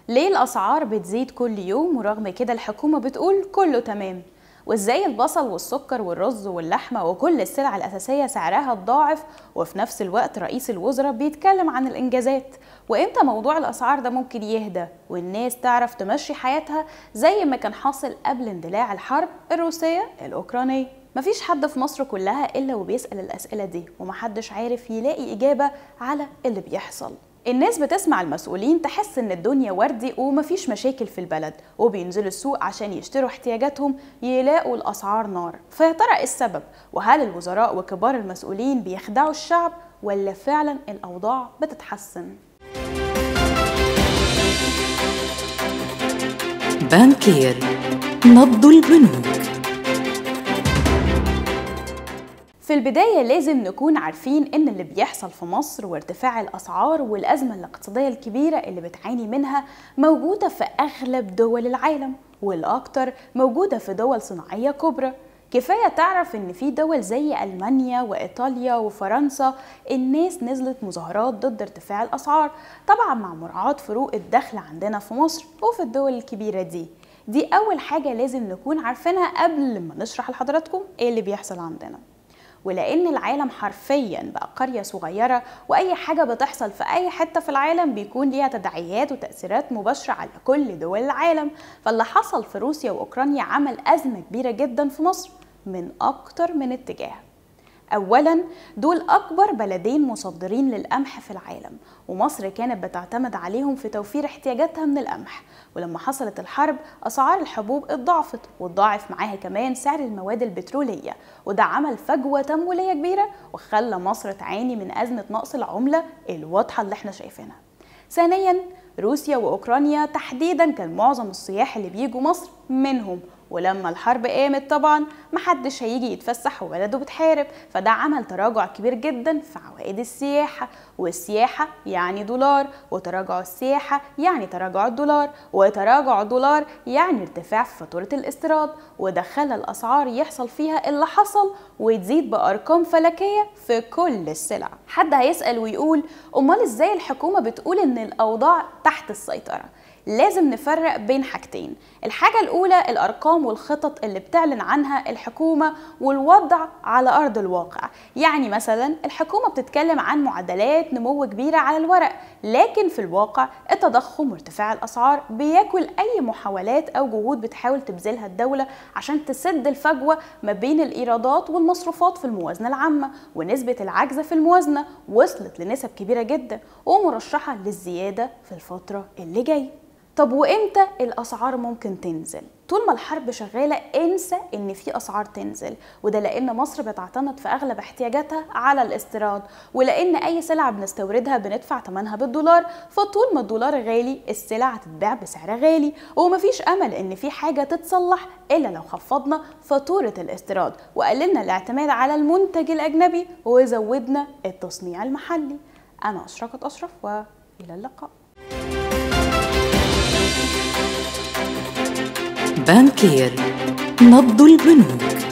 ليه الأسعار بتزيد كل يوم ورغم كده الحكومة بتقول كله تمام وازاي البصل والسكر والرز واللحمة وكل السلع الأساسية سعرها اتضاعف وفي نفس الوقت رئيس الوزراء بيتكلم عن الإنجازات وإمتى موضوع الأسعار ده ممكن يهدى والناس تعرف تمشي حياتها زي ما كان حاصل قبل اندلاع الحرب الروسية الأوكرانية مفيش حد في مصر كلها إلا وبيسأل الأسئلة دي ومحدش عارف يلاقي إجابة على اللي بيحصل الناس بتسمع المسؤولين تحس ان الدنيا وردي ومفيش مشاكل في البلد وبينزلوا السوق عشان يشتروا احتياجاتهم يلاقوا الاسعار نار فيا ترى ايه السبب وهل الوزراء وكبار المسؤولين بيخدعوا الشعب ولا فعلا الاوضاع بتتحسن بانكير نبض البنوك في البداية لازم نكون عارفين إن اللي بيحصل في مصر وارتفاع الأسعار والأزمة الاقتصادية الكبيرة اللي بتعاني منها موجودة في أغلب دول العالم والأكتر موجودة في دول صناعية كبرى كفاية تعرف إن في دول زي ألمانيا وإيطاليا وفرنسا الناس نزلت مظاهرات ضد ارتفاع الأسعار طبعا مع مراعاة فروق الدخل عندنا في مصر وفي الدول الكبيرة دي دي أول حاجة لازم نكون عارفينها قبل ما نشرح لحضراتكم إيه اللي بيحصل عندنا ولان العالم حرفيا بقى قريه صغيره واي حاجه بتحصل في اي حته في العالم بيكون ليها تداعيات وتاثيرات مباشره على كل دول العالم فاللي حصل في روسيا واوكرانيا عمل ازمه كبيره جدا في مصر من اكتر من اتجاه اولا دول اكبر بلدين مصدرين للقمح في العالم ومصر كانت بتعتمد عليهم في توفير احتياجاتها من القمح ولما حصلت الحرب اسعار الحبوب اتضاعفت واتضاعف معاها كمان سعر المواد البتروليه وده عمل فجوه تمويليه كبيره وخلى مصر تعاني من ازمه نقص العمله الواضحه اللي احنا شايفينها ثانيا روسيا واوكرانيا تحديدا كان معظم السياح اللي بيجوا مصر منهم ولما الحرب قامت طبعا محدش هيجي يتفسح وبلده بتحارب فده عمل تراجع كبير جدا في عوائد السياحة والسياحة يعني دولار وتراجع السياحة يعني تراجع الدولار وتراجع الدولار يعني ارتفاع في فاتورة الاستيراد وده خلى الأسعار يحصل فيها اللي حصل وتزيد بأرقام فلكية في كل السلع حد هيسأل ويقول أمال إزاي الحكومة بتقول إن الأوضاع تحت السيطرة لازم نفرق بين حاجتين الحاجة الأولى الأرقام والخطط اللي بتعلن عنها الحكومة والوضع على أرض الواقع يعني مثلا الحكومة بتتكلم عن معدلات نمو كبيرة على الورق لكن في الواقع التضخم وارتفاع الأسعار بياكل أي محاولات أو جهود بتحاول تبذلها الدولة عشان تسد الفجوة ما بين الإيرادات والمصروفات في الموازنة العامة ونسبة العجز في الموازنة وصلت لنسب كبيرة جدا ومرشحة للزيادة في الفترة اللي جايه طب وامتى الاسعار ممكن تنزل طول ما الحرب شغاله انسى ان في اسعار تنزل وده لان مصر بتعتمد في اغلب احتياجاتها على الاستيراد ولان اي سلعه بنستوردها بندفع ثمنها بالدولار فطول ما الدولار غالي السلع هتتباع بسعر غالي ومفيش امل ان في حاجه تتصلح الا لو خفضنا فاتوره الاستيراد وقللنا الاعتماد على المنتج الاجنبي وزودنا التصنيع المحلي انا اشرقت اشرف والى اللقاء بانكير نبض البنوك